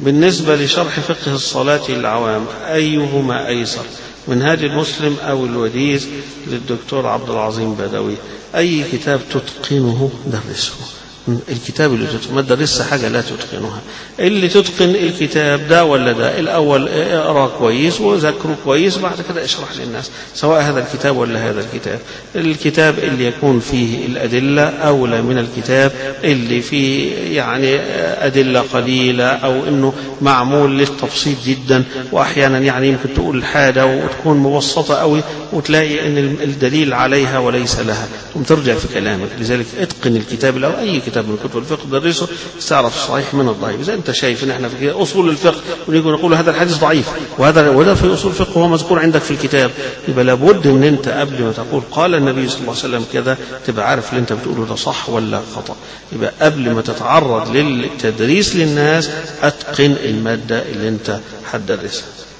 بالنسبة لشرح فقه الصلاة للعوام أيهما أيسر منهاج المسلم أو الوديز للدكتور عبد العظيم بدوي أي كتاب تتقنه درسه الكتاب اللي تتقن ما تدرسش حاجة لا تتقنها اللي تتقن الكتاب ده ولا ده الأول اقرأ كويس وذاكره كويس بعد كده اشرح للناس سواء هذا الكتاب ولا هذا الكتاب الكتاب اللي يكون فيه الأدلة أولى من الكتاب اللي فيه يعني أدلة قليلة أو أنه معمول للتبسيط جدا وأحيانا يعني يمكن تقول حاجة وتكون مبسطة قوي وتلاقي أن الدليل عليها وليس لها ثم ترجع في كلامك لذلك اتقن الكتاب أو أي كتاب من كتب الفقه درسه تعرف الصحيح من الضعيف إذا أنت شايف أن احنا في أصول الفقه ونيجي نقول هذا الحديث ضعيف وهذا وده في أصول الفقه هو مذكور عندك في الكتاب يبقى لابد أن أنت قبل ما تقول قال النبي صلى الله عليه وسلم كذا تبقى عارف اللي أنت بتقوله ده صح ولا خطأ يبقى قبل ما تتعرض للتدريس للناس أتقن المادة اللي أنت هتدرسها